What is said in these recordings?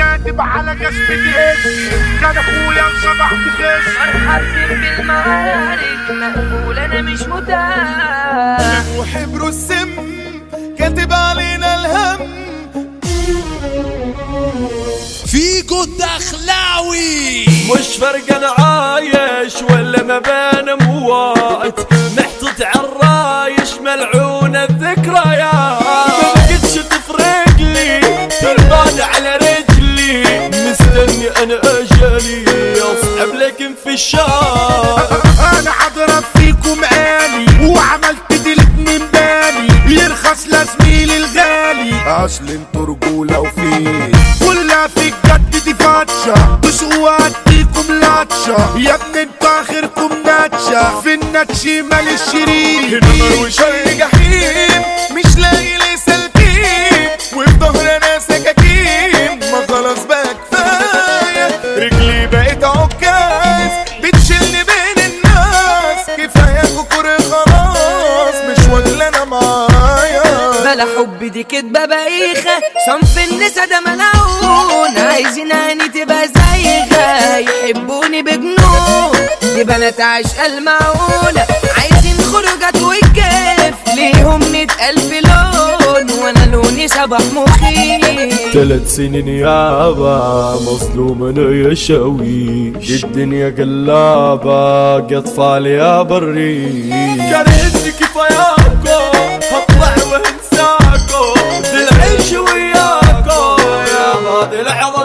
كاتب على جسمي اسمي كان اخويا وصبح بخس مرحبا بالمعارك مقبول انا مش متاح وحبر السم كاتب علينا الهم فيكو الدخلاوي مش فرق انا عايش ولا ما بين موات محطوط عالرايش ملعونة الذكريات ما بقتش تفرق لي تربان على رجلي مستني انا اجلي اصحب لكن في الشارع انا حضرب فيكم عالي وعملت دلت من بالي يرخص لزميلي الغالي اصل انتوا رجوله وفيه كلها في الجد دي فاتشه تسقوا اديكم لاتشه يا ابني انتوا اخركم ناتشه في الناتش مال الشريك نار وشر جحيم مش لاقي لي سلبيم وفي ظهر انا سكاكين ما خلاص بقى كفايه رجلي بقت عكاز بتشيلني بين الناس كفايه كوكور خلاص مش واكله انا معايا بلا حب دي كدبة بايخة صنف النسا ده ملعون عايزين عيني تبقى زيها يحبوني بجنون دي بنات عشق المعقولة عايزين خروجات والكيف ليهم مئة ألف لون وانا لوني صباح مخيف ثلاث سنين يابا مظلوم انا يا شاويش الدنيا قلابة اطفال يا بريش كرهتني كفاياكو هطلع وهنساكو دي العيش وياكو يا هذه لحظة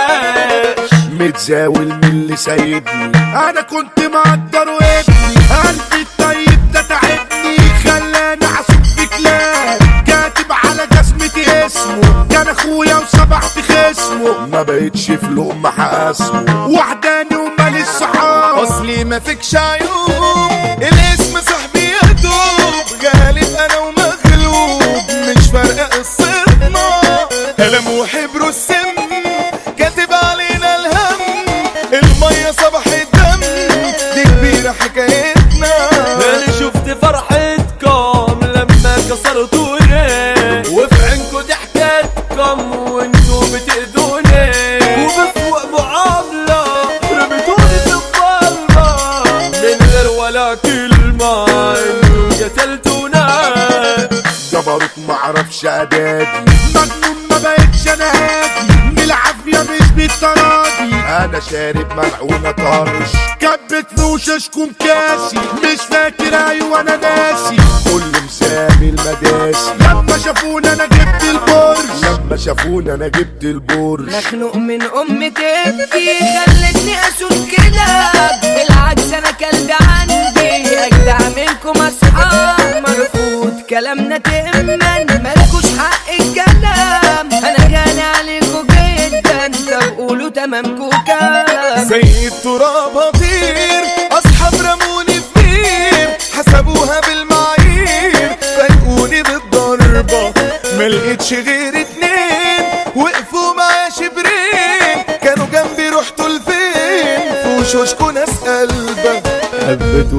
طيش متزاول من اللي سايبني انا كنت مقدر وابني قلبي الطيب ده تعبني خلاني اعصب في كلام كاتب على جسمتي اسمه كان اخويا وصبحت خصمه ما بقتش في لقمة حاسمه وحداني ومالي الصحاب اصلي ما فيكش عيوب الاسم صاحبي يا دوب غالب انا ومغلوب مش فارقه قصتنا قلم وحبر السم كاتب علينا الهم الميه صبح الدم دي كبيره حكايتنا انا شفت فرحتكم لما كسرتوا ليه وفي عينكم ضحكتكم وانتوا بتأذوني وبسوء معاملة رميتوني في الظلمة من غير ولا كلمة انتوا قتلتونا جبروت معرفش ادادي مجنون ما بقتش انا هادي بالعافيه مش بالتراضي انا شارب ملعونه طرش كبت وشاشكم كاسي مش فاكر ايوه انا ناسي كل مسامي المداسي لما شافونا انا جبت البرج لما شافونا انا جبت البرج مخنوق من ام تبكي خلتني اسود كلاب بالعكس انا كلب عندي اجدع منكم اصحاب مرفوض كلامنا تأمن مالكوش حق الكلام انا غالي عليكوا جدا طب قولوا تمامكوا كام زي التراب هطير اصحاب رموني في بير حسبوها بالمعايير فاجئوني بالضربة ملقتش غير اتنين وقفوا معايا شبرين كانوا جنبي رحتوا لفين في وشوشكوا ناس قلبة حبت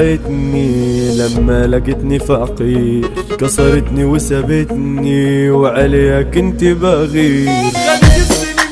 وخدعتني لما لقتني فقير كسرتني وسابتني وعليها كنت بغير خدت السنين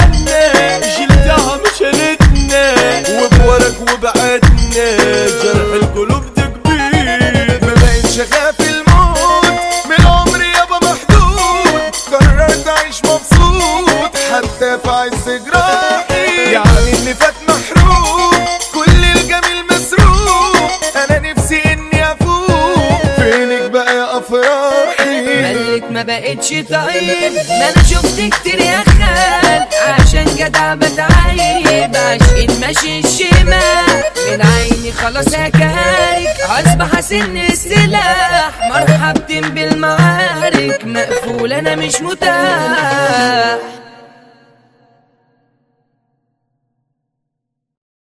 مني شلتها مشلتني وبورك وبعدني جرح القلوب تكبير ما بقتش اخاف الموت من عمري يابا محدود قررت اعيش مبسوط حتى في عز جراحي يعني اللي فات محروق كل الجميل مسروق انا نفسي اني افوق فينك بقى يا افراحي ملت ما بقتش طيب ما انا شفت كتير يا خال عشان جدع بتعيب عشق ماشي الشمال من عيني خلاص هكارك اصبح سن السلاح مرحبتين بالمعارك مقفول انا مش متاح